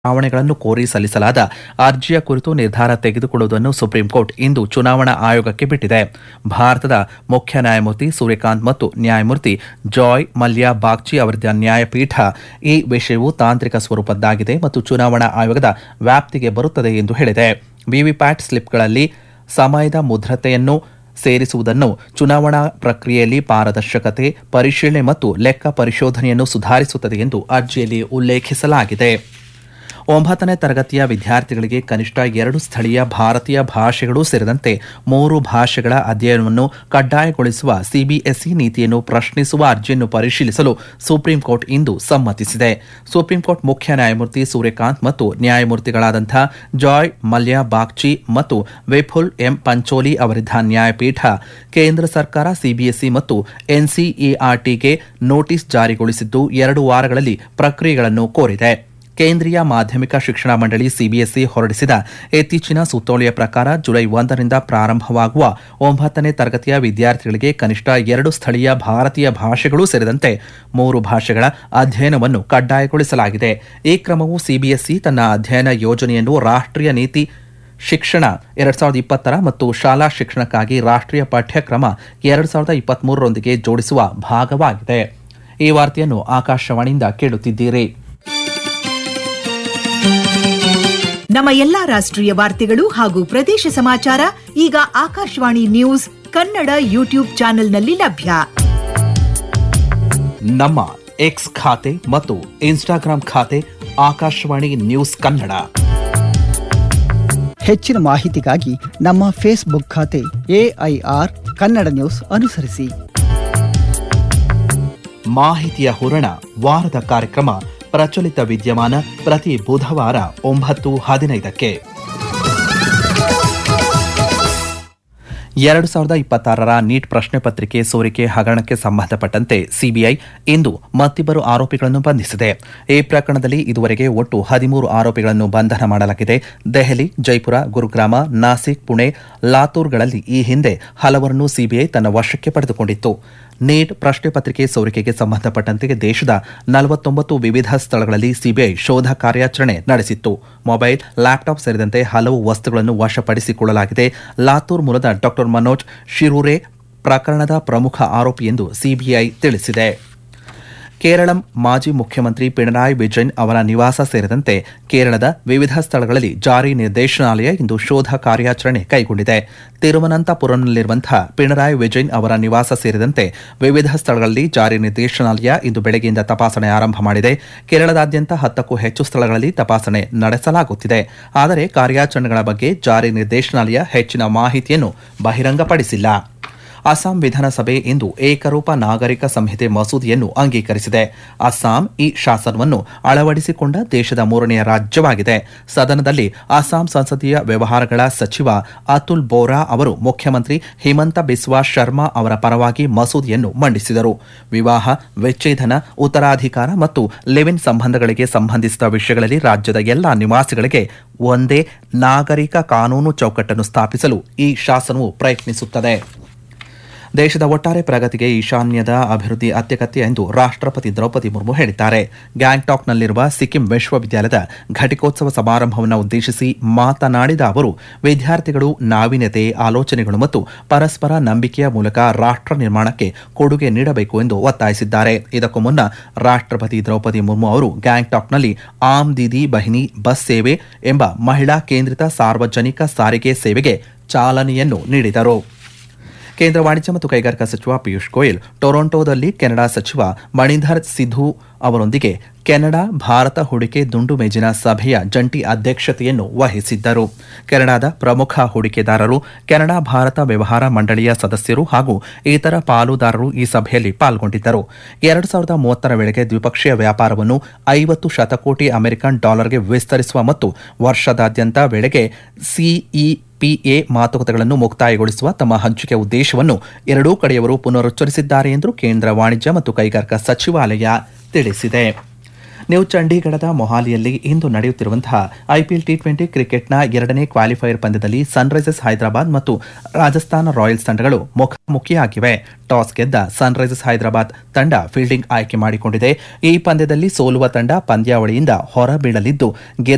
ಚುನಾವಣೆಗಳನ್ನು ಕೋರಿ ಸಲ್ಲಿಸಲಾದ ಅರ್ಜಿಯ ಕುರಿತು ನಿರ್ಧಾರ ತೆಗೆದುಕೊಳ್ಳುವುದನ್ನು ಸುಪ್ರೀಂಕೋರ್ಟ್ ಇಂದು ಚುನಾವಣಾ ಆಯೋಗಕ್ಕೆ ಬಿಟ್ಟಿದೆ ಭಾರತದ ಮುಖ್ಯ ನ್ಯಾಯಮೂರ್ತಿ ಸೂರ್ಯಕಾಂತ್ ಮತ್ತು ನ್ಯಾಯಮೂರ್ತಿ ಜಾಯ್ ಮಲ್ಯ ಬಾಗ್ಚಿ ಅವರಿದ್ದ ನ್ಯಾಯಪೀಠ ಈ ವಿಷಯವು ತಾಂತ್ರಿಕ ಸ್ವರೂಪದ್ದಾಗಿದೆ ಮತ್ತು ಚುನಾವಣಾ ಆಯೋಗದ ವ್ಯಾಪ್ತಿಗೆ ಬರುತ್ತದೆ ಎಂದು ಹೇಳಿದೆ ವಿವಿಪ್ಯಾಟ್ ಸ್ಲಿಪ್ಗಳಲ್ಲಿ ಸಮಯದ ಮುದ್ರತೆಯನ್ನು ಸೇರಿಸುವುದನ್ನು ಚುನಾವಣಾ ಪ್ರಕ್ರಿಯೆಯಲ್ಲಿ ಪಾರದರ್ಶಕತೆ ಪರಿಶೀಲನೆ ಮತ್ತು ಲೆಕ್ಕ ಪರಿಶೋಧನೆಯನ್ನು ಸುಧಾರಿಸುತ್ತದೆ ಎಂದು ಅರ್ಜಿಯಲ್ಲಿ ಉಲ್ಲೇಖಿಸಲಾಗಿದೆ ಒಂಬತ್ತನೇ ತರಗತಿಯ ವಿದ್ಯಾರ್ಥಿಗಳಿಗೆ ಕನಿಷ್ಠ ಎರಡು ಸ್ಥಳೀಯ ಭಾರತೀಯ ಭಾಷೆಗಳು ಸೇರಿದಂತೆ ಮೂರು ಭಾಷೆಗಳ ಅಧ್ಯಯನವನ್ನು ಕಡ್ಡಾಯಗೊಳಿಸುವ ಸಿಬಿಎಸ್ಇ ನೀತಿಯನ್ನು ಪ್ರಶ್ನಿಸುವ ಅರ್ಜಿಯನ್ನು ಪರಿಶೀಲಿಸಲು ಸುಪ್ರೀಂಕೋರ್ಟ್ ಇಂದು ಸಮ್ಮತಿಸಿದೆ ಸುಪ್ರೀಂಕೋರ್ಟ್ ಮುಖ್ಯ ನ್ಯಾಯಮೂರ್ತಿ ಸೂರ್ಯಕಾಂತ್ ಮತ್ತು ನ್ಯಾಯಮೂರ್ತಿಗಳಾದಂಥ ಜಾಯ್ ಮಲ್ಯ ಬಾಗ್ಚಿ ಮತ್ತು ವಿಪುಲ್ ಎಂ ಪಂಚೋಲಿ ಅವರಿದ್ದ ನ್ಯಾಯಪೀಠ ಕೇಂದ್ರ ಸರ್ಕಾರ ಸಿಬಿಎಸ್ಇ ಮತ್ತು ಎನ್ಸಿಇಆರ್ಟಿಗೆ ನೋಟಿಸ್ ಜಾರಿಗೊಳಿಸಿದ್ದು ಎರಡು ವಾರಗಳಲ್ಲಿ ಪ್ರಕ್ರಿಯೆಗಳನ್ನು ಕೋರಿದೆ ಕೇಂದ್ರೀಯ ಮಾಧ್ಯಮಿಕ ಶಿಕ್ಷಣ ಮಂಡಳಿ ಸಿಬಿಎಸ್ಇ ಹೊರಡಿಸಿದ ಇತ್ತೀಚಿನ ಸುತ್ತೋಲೆಯ ಪ್ರಕಾರ ಜುಲೈ ಒಂದರಿಂದ ಪ್ರಾರಂಭವಾಗುವ ಒಂಬತ್ತನೇ ತರಗತಿಯ ವಿದ್ಯಾರ್ಥಿಗಳಿಗೆ ಕನಿಷ್ಠ ಎರಡು ಸ್ಥಳೀಯ ಭಾರತೀಯ ಭಾಷೆಗಳು ಸೇರಿದಂತೆ ಮೂರು ಭಾಷೆಗಳ ಅಧ್ಯಯನವನ್ನು ಕಡ್ಡಾಯಗೊಳಿಸಲಾಗಿದೆ ಈ ಕ್ರಮವು ಸಿಬಿಎಸ್ಇ ತನ್ನ ಅಧ್ಯಯನ ಯೋಜನೆಯನ್ನು ರಾಷ್ಟ್ರೀಯ ನೀತಿ ಶಿಕ್ಷಣ ಎರಡ್ ಸಾವಿರದ ಇಪ್ಪತ್ತರ ಮತ್ತು ಶಾಲಾ ಶಿಕ್ಷಣಕ್ಕಾಗಿ ರಾಷ್ಟ್ರೀಯ ಪಠ್ಯಕ್ರಮ ಎರಡ್ ಸಾವಿರದ ಇಪ್ಪತ್ಮೂರರೊಂದಿಗೆ ಜೋಡಿಸುವ ಭಾಗವಾಗಿದೆ ಈ ವಾರ್ತೆಯನ್ನು ಆಕಾಶವಾಣಿಯಿಂದ ಕೇಳುತ್ತಿದ್ದೀರಿ ನಮ್ಮ ಎಲ್ಲಾ ರಾಷ್ಟ್ರೀಯ ವಾರ್ತೆಗಳು ಹಾಗೂ ಪ್ರದೇಶ ಸಮಾಚಾರ ಈಗ ಆಕಾಶವಾಣಿ ನ್ಯೂಸ್ ಕನ್ನಡ ಯೂಟ್ಯೂಬ್ ಚಾನೆಲ್ನಲ್ಲಿ ಲಭ್ಯ ನಮ್ಮ ಎಕ್ಸ್ ಖಾತೆ ಮತ್ತು ಇನ್ಸ್ಟಾಗ್ರಾಂ ಖಾತೆ ಆಕಾಶವಾಣಿ ನ್ಯೂಸ್ ಕನ್ನಡ ಹೆಚ್ಚಿನ ಮಾಹಿತಿಗಾಗಿ ನಮ್ಮ ಫೇಸ್ಬುಕ್ ಖಾತೆ ಎಐಆರ್ ಕನ್ನಡ ನ್ಯೂಸ್ ಅನುಸರಿಸಿ ಮಾಹಿತಿಯ ಹೂರಣ ವಾರದ ಕಾರ್ಯಕ್ರಮ ಪ್ರಚಲಿತ ವಿದ್ಯಮಾನ ಪ್ರತಿ ಬುಧವಾರ ಒಂಬತ್ತು ಹದಿನೈದಕ್ಕೆ ಎರಡು ಸಾವಿರದ ಇಪ್ಪತ್ತಾರರ ನೀಟ್ ಪ್ರಶ್ನೆ ಪತ್ರಿಕೆ ಸೋರಿಕೆ ಹಗರಣಕ್ಕೆ ಸಂಬಂಧಪಟ್ಟಂತೆ ಸಿಬಿಐ ಇಂದು ಮತ್ತಿಬ್ಬರು ಆರೋಪಿಗಳನ್ನು ಬಂಧಿಸಿದೆ ಈ ಪ್ರಕರಣದಲ್ಲಿ ಇದುವರೆಗೆ ಒಟ್ಟು ಹದಿಮೂರು ಆರೋಪಿಗಳನ್ನು ಬಂಧನ ಮಾಡಲಾಗಿದೆ ದೆಹಲಿ ಜೈಪುರ ಗುರುಗ್ರಾಮ ನಾಸಿಕ್ ಪುಣೆ ಲಾತೂರ್ಗಳಲ್ಲಿ ಈ ಹಿಂದೆ ಹಲವರನ್ನು ಸಿಬಿಐ ತನ್ನ ವಶಕ್ಕೆ ಪಡೆದುಕೊಂಡಿತ್ತು ನೀಟ್ ಪ್ರಶ್ನೆ ಪತ್ರಿಕೆ ಸೋರಿಕೆಗೆ ಸಂಬಂಧಪಟ್ಟಂತೆ ದೇಶದ ನಲವತ್ತೊಂಬತ್ತು ವಿವಿಧ ಸ್ಥಳಗಳಲ್ಲಿ ಸಿಬಿಐ ಶೋಧ ಕಾರ್ಯಾಚರಣೆ ನಡೆಸಿತ್ತು ಮೊಬೈಲ್ ಲ್ಯಾಪ್ಟಾಪ್ ಸೇರಿದಂತೆ ಹಲವು ವಸ್ತುಗಳನ್ನು ವಶಪಡಿಸಿಕೊಳ್ಳಲಾಗಿದೆ ಲಾತೂರ್ ಮೂಲದ ಡಾ ಮನೋಜ್ ಶಿರೂರೆ ಪ್ರಕರಣದ ಪ್ರಮುಖ ಆರೋಪಿ ಎಂದು ಸಿಬಿಐ ತಿಳಿಸಿದೆ ಕೇರಳಂ ಮಾಜಿ ಮುಖ್ಯಮಂತ್ರಿ ಪಿಣರಾಯಿ ವಿಜಯನ್ ಅವರ ನಿವಾಸ ಸೇರಿದಂತೆ ಕೇರಳದ ವಿವಿಧ ಸ್ಥಳಗಳಲ್ಲಿ ಜಾರಿ ನಿರ್ದೇಶನಾಲಯ ಇಂದು ಶೋಧ ಕಾರ್ಯಾಚರಣೆ ಕೈಗೊಂಡಿದೆ ತಿರುವನಂತಪುರಂನಲ್ಲಿರುವಂತಹ ಪಿಣರಾಯಿ ವಿಜಯನ್ ಅವರ ನಿವಾಸ ಸೇರಿದಂತೆ ವಿವಿಧ ಸ್ಥಳಗಳಲ್ಲಿ ಜಾರಿ ನಿರ್ದೇಶನಾಲಯ ಇಂದು ಬೆಳಗ್ಗೆಯಿಂದ ತಪಾಸಣೆ ಆರಂಭ ಮಾಡಿದೆ ಕೇರಳದಾದ್ಯಂತ ಹತ್ತಕ್ಕೂ ಹೆಚ್ಚು ಸ್ಥಳಗಳಲ್ಲಿ ತಪಾಸಣೆ ನಡೆಸಲಾಗುತ್ತಿದೆ ಆದರೆ ಕಾರ್ಯಾಚರಣೆಗಳ ಬಗ್ಗೆ ಜಾರಿ ನಿರ್ದೇಶನಾಲಯ ಹೆಚ್ಚಿನ ಮಾಹಿತಿಯನ್ನು ಬಹಿರಂಗಪಡಿಸಿಲ್ಲ ಅಸ್ಸಾಂ ವಿಧಾನಸಭೆ ಇಂದು ಏಕರೂಪ ನಾಗರಿಕ ಸಂಹಿತೆ ಮಸೂದೆಯನ್ನು ಅಂಗೀಕರಿಸಿದೆ ಅಸ್ಸಾಂ ಈ ಶಾಸನವನ್ನು ಅಳವಡಿಸಿಕೊಂಡ ದೇಶದ ಮೂರನೆಯ ರಾಜ್ಯವಾಗಿದೆ ಸದನದಲ್ಲಿ ಅಸ್ಸಾಂ ಸಂಸದೀಯ ವ್ಯವಹಾರಗಳ ಸಚಿವ ಅತುಲ್ ಬೋರಾ ಅವರು ಮುಖ್ಯಮಂತ್ರಿ ಹಿಮಂತ ಬಿಸ್ವಾ ಶರ್ಮಾ ಅವರ ಪರವಾಗಿ ಮಸೂದೆಯನ್ನು ಮಂಡಿಸಿದರು ವಿವಾಹ ವಿಚ್ಛೇದನ ಉತ್ತರಾಧಿಕಾರ ಮತ್ತು ಲಿವಿನ್ ಸಂಬಂಧಗಳಿಗೆ ಸಂಬಂಧಿಸಿದ ವಿಷಯಗಳಲ್ಲಿ ರಾಜ್ಯದ ಎಲ್ಲಾ ನಿವಾಸಿಗಳಿಗೆ ಒಂದೇ ನಾಗರಿಕ ಕಾನೂನು ಚೌಕಟ್ಟನ್ನು ಸ್ಥಾಪಿಸಲು ಈ ಶಾಸನವು ಪ್ರಯತ್ನಿಸುತ್ತದೆ ದೇಶದ ಒಟ್ಟಾರೆ ಪ್ರಗತಿಗೆ ಈಶಾನ್ಯದ ಅಭಿವೃದ್ಧಿ ಅತ್ಯಗತ್ಯ ಎಂದು ರಾಷ್ಟ್ರಪತಿ ದ್ರೌಪದಿ ಮುರ್ಮು ಹೇಳಿದ್ದಾರೆ ಗ್ಯಾಂಗ್ಟಾಕ್ನಲ್ಲಿರುವ ಸಿಕ್ಕಿಂ ವಿಶ್ವವಿದ್ಯಾಲಯದ ಘಟಿಕೋತ್ಸವ ಸಮಾರಂಭವನ್ನು ಉದ್ದೇಶಿಸಿ ಮಾತನಾಡಿದ ಅವರು ವಿದ್ಯಾರ್ಥಿಗಳು ನಾವೀನ್ಯತೆ ಆಲೋಚನೆಗಳು ಮತ್ತು ಪರಸ್ಪರ ನಂಬಿಕೆಯ ಮೂಲಕ ರಾಷ್ಟ್ರ ನಿರ್ಮಾಣಕ್ಕೆ ಕೊಡುಗೆ ನೀಡಬೇಕು ಎಂದು ಒತ್ತಾಯಿಸಿದ್ದಾರೆ ಇದಕ್ಕೂ ಮುನ್ನ ರಾಷ್ಟ್ರಪತಿ ದ್ರೌಪದಿ ಮುರ್ಮು ಅವರು ಗ್ಯಾಂಗ್ಟಾಕ್ನಲ್ಲಿ ಆಮ್ ದೀದಿ ಬಹಿನಿ ಬಸ್ ಸೇವೆ ಎಂಬ ಮಹಿಳಾ ಕೇಂದ್ರಿತ ಸಾರ್ವಜನಿಕ ಸಾರಿಗೆ ಸೇವೆಗೆ ಚಾಲನೆಯನ್ನು ನೀಡಿದರು ಕೇಂದ್ರ ವಾಣಿಜ್ಯ ಮತ್ತು ಕೈಗಾರಿಕಾ ಸಚಿವ ಪಿಯೂಷ್ ಗೋಯಲ್ ಟೊರೊಂಟೊದಲ್ಲಿ ಕೆನಡಾ ಸಚಿವ ಮಣಿಧರ್ ಸಿಧು ಅವರೊಂದಿಗೆ ಕೆನಡಾ ಭಾರತ ಹೂಡಿಕೆ ದುಂಡು ಮೇಜಿನ ಸಭೆಯ ಜಂಟಿ ಅಧ್ಯಕ್ಷತೆಯನ್ನು ವಹಿಸಿದ್ದರು ಕೆನಡಾದ ಪ್ರಮುಖ ಹೂಡಿಕೆದಾರರು ಕೆನಡಾ ಭಾರತ ವ್ಯವಹಾರ ಮಂಡಳಿಯ ಸದಸ್ಯರು ಹಾಗೂ ಇತರ ಪಾಲುದಾರರು ಈ ಸಭೆಯಲ್ಲಿ ಪಾಲ್ಗೊಂಡಿದ್ದರು ಎರಡು ಸಾವಿರದ ಮೂವತ್ತರ ವೇಳೆಗೆ ದ್ವಿಪಕ್ಷೀಯ ವ್ಯಾಪಾರವನ್ನು ಐವತ್ತು ಶತಕೋಟಿ ಅಮೆರಿಕನ್ ಡಾಲರ್ಗೆ ವಿಸ್ತರಿಸುವ ಮತ್ತು ವರ್ಷದಾದ್ಯಂತ ವೇಳೆಗೆ ಸಿಇ ಪಿಎ ಮಾತುಕತೆಗಳನ್ನು ಮುಕ್ತಾಯಗೊಳಿಸುವ ತಮ್ಮ ಹಂಚಿಕೆ ಉದ್ದೇಶವನ್ನು ಎರಡೂ ಕಡೆಯವರು ಪುನರುಚ್ಚರಿಸಿದ್ದಾರೆ ಎಂದು ಕೇಂದ್ರ ವಾಣಿಜ್ಯ ಮತ್ತು ಕೈಗಾರಿಕಾ ಸಚಿವಾಲಯ ತಿಳಿಸಿದೆ ನ್ಯೂ ಚಂಡೀಗಢದ ಮೊಹಾಲಿಯಲ್ಲಿ ಇಂದು ನಡೆಯುತ್ತಿರುವಂತಹ ಐಪಿಎಲ್ ಟಿ ಟ್ವೆಂಟಿ ಕ್ರಿಕೆಟ್ನ ಎರಡನೇ ಕ್ವಾಲಿಫೈಯರ್ ಪಂದ್ಯದಲ್ಲಿ ಸನ್ರೈಸರ್ಸ್ ಹೈದರಾಬಾದ್ ಮತ್ತು ರಾಜಸ್ಥಾನ ರಾಯಲ್ಸ್ ತಂಡಗಳು ಮುಖಾಮುಖಿಯಾಗಿವೆ ಟಾಸ್ ಗೆದ್ದ ಸನ್ರೈಸರ್ಸ್ ಹೈದರಾಬಾದ್ ತಂಡ ಫೀಲ್ಡಿಂಗ್ ಆಯ್ಕೆ ಮಾಡಿಕೊಂಡಿದೆ ಈ ಪಂದ್ಯದಲ್ಲಿ ಸೋಲುವ ತಂಡ ಪಂದ್ಯಾವಳಿಯಿಂದ ಹೊರಬೀಳಲಿದ್ದು ಗೆದ್ದ